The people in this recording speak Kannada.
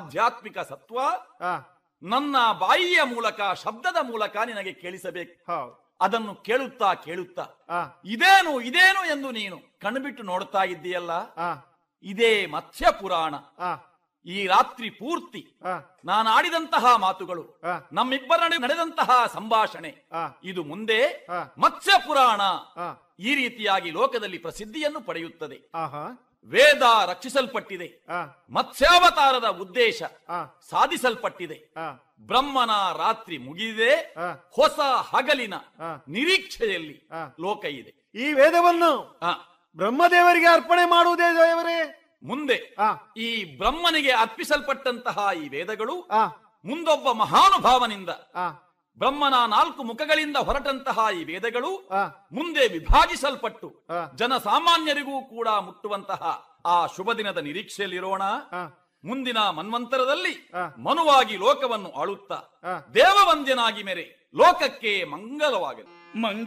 ಆಧ್ಯಾತ್ಮಿಕ ಸತ್ವ ಆ, ನನ್ನ ಬಾಯಿಯ ಮೂಲಕ ಶಬ್ದದ ಮೂಲಕ ನಿನಗೆ ಕೇಳಿಸಬೇಕು ಹೌದು ಅದನ್ನು ಕೇಳುತ್ತಾ ಕೇಳುತ್ತಾ ಆ, ಇದೇನು ಇದೇನು ಎಂದು ನೀನು ಕಣ್ಬಿಟ್ಟು ನೋಡ್ತಾ ಇದ್ದೀಯಲ್ಲ ಆ, ಇದೇ ಮತ್ಸ್ಯ ಪುರಾಣ ಆ, ಈ ರಾತ್ರಿ ಪೂರ್ತಿ ಆ, ನಾನು ಆಡಿದಂತಹ ಮಾತುಗಳು ಆ, ನಮ್ಮಿಬ್ಬರ ನಡುವೆ ನಡೆದಂತಹ ಸಂಭಾಷಣೆ ಆ, ಇದು ಮುಂದೆ ಆ. ಮತ್ಸ್ಯ ಪುರಾಣ ಆ, ಈ ರೀತಿಯಾಗಿ ಲೋಕದಲ್ಲಿ ಪ್ರಸಿದ್ಧಿಯನ್ನು ಪಡೆಯುತ್ತದೆ ಆಹಾ, ವೇದ ರಕ್ಷಿಸಲ್ಪಟ್ಟಿದೆ ಆ, ಮತ್ಸ್ಯಾವತಾರದ ಉದ್ದೇಶ ಆ, ಸಾಧಿಸಲ್ಪಟ್ಟಿದೆ ಆ, ಬ್ರಹ್ಮನ ರಾತ್ರಿ ಮುಗಿದಿದೆ ಆ. ಹೊಸ ಹಗಲಿನ ಆ. ನಿರೀಕ್ಷೆಯಲ್ಲಿ ಆ. ಲೋಕ ಇದೆ ಈ ವೇದವನ್ನು ಆ, ಬ್ರಹ್ಮದೇವರಿಗೆ ಅರ್ಪಣೆ ಮಾಡುವುದೇ ದೇವರೇ ಮುಂದೆ ಆ, ಈ ಬ್ರಹ್ಮನಿಗೆ ಅರ್ಪಿಸಲ್ಪಟ್ಟಂತಹ ಈ ವೇದಗಳು ಆ, ಮುಂದೊಬ್ಬ ಮಹಾನುಭಾವನಿಂದ ಆ, ಬ್ರಹ್ಮನ ನಾಲ್ಕು ಮುಖಗಳಿಂದ ಹೊರಟಂತಹ ಈ ವೇದಗಳು ಆ, ಮುಂದೆ ವಿಭಾಗಿಸಲ್ಪಟ್ಟು ಆ. ಜನಸಾಮಾನ್ಯರಿಗೂ ಕೂಡ ಮುಟ್ಟುವಂತಹ ಆ ಶುಭ ದಿನದ ನಿರೀಕ್ಷೆಯಲ್ಲಿರೋಣ ಆ, ಮುಂದಿನ ಮನ್ವಂತರದಲ್ಲಿ ಆ. ಮನುವಾಗಿ ಲೋಕವನ್ನು ಆಳುತ್ತಾ ಆ. ದೇವವಂದ್ಯನಾಗಿ ಮೆರೆ ಲೋಕಕ್ಕೆ ಮಂಗಲವಾಗಲಿ ಮಂಗ